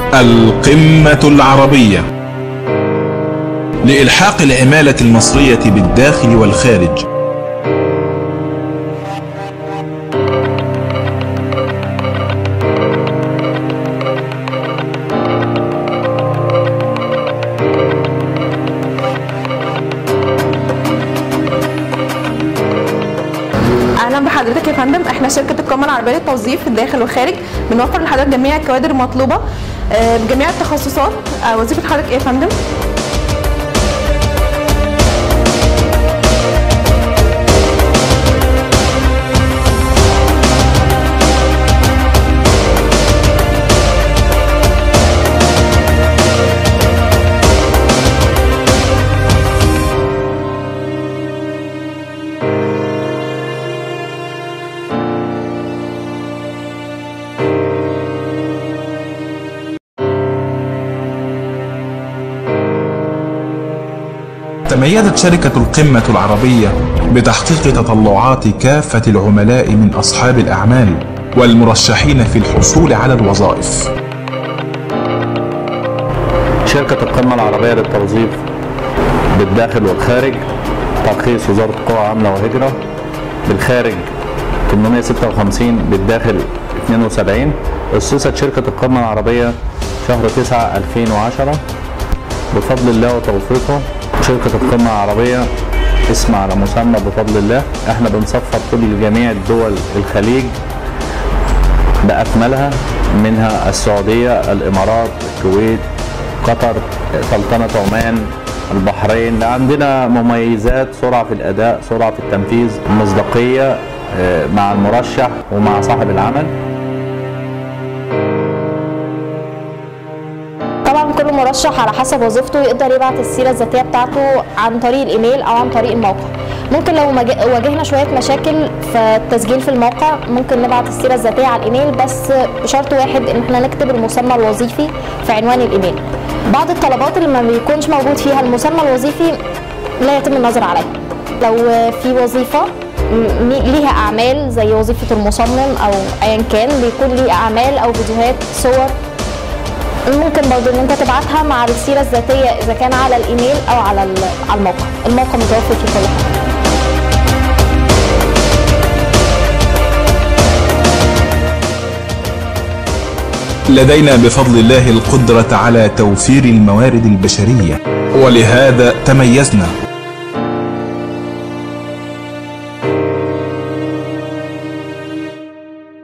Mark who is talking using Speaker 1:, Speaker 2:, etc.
Speaker 1: القمة العربية لإلحاق العمالة المصرية بالداخل والخارج
Speaker 2: اهلا بحضرتك يا فندم احنا شركه القمه العربيه للتوظيف في الداخل والخارج بنوفر لحضرتك جميع الكوادر المطلوبه آه، بجميع التخصصات آه، وظيفه حضرتك ايه يا فندم
Speaker 1: تميزت شركة القمة العربية بتحقيق تطلعات كافة العملاء من أصحاب الأعمال والمرشحين في الحصول على الوظائف
Speaker 3: شركة القمة العربية للتوظيف بالداخل والخارج ترخيص وزارة القوى عاملة وهجرة بالخارج 856 بالداخل 72 أسست شركة القمة العربية شهر 9 2010 بفضل الله وتوفيقه شركة القمة العربية اسم على مسمى بفضل الله احنا بنصفر كل جميع الدول الخليج بأكملها منها السعودية الإمارات الكويت قطر سلطنة عمان البحرين عندنا مميزات سرعة في الأداء سرعة في التنفيذ مصداقية آه، مع المرشح ومع صاحب العمل
Speaker 4: طبعا كل مرشح على حسب وظيفته يقدر يبعت السيره الذاتيه بتاعته عن طريق الايميل او عن طريق الموقع ممكن لو مج- واجهنا شويه مشاكل في التسجيل في الموقع ممكن نبعت السيره الذاتيه على الايميل بس بشرط واحد ان احنا نكتب المسمى الوظيفي في عنوان الايميل بعض الطلبات اللي ما بيكونش موجود فيها المسمى الوظيفي لا يتم النظر عليها لو في وظيفه م- ليها اعمال زي وظيفه المصمم او ايا كان بيكون ليه اعمال او فيديوهات صور ممكن برضو ان انت تبعتها مع السيره الذاتيه اذا كان على الايميل او على ال- على الموقع الموقع متوفر فيه كل حاجه
Speaker 1: لدينا بفضل الله القدرة على توفير الموارد البشرية ولهذا تميزنا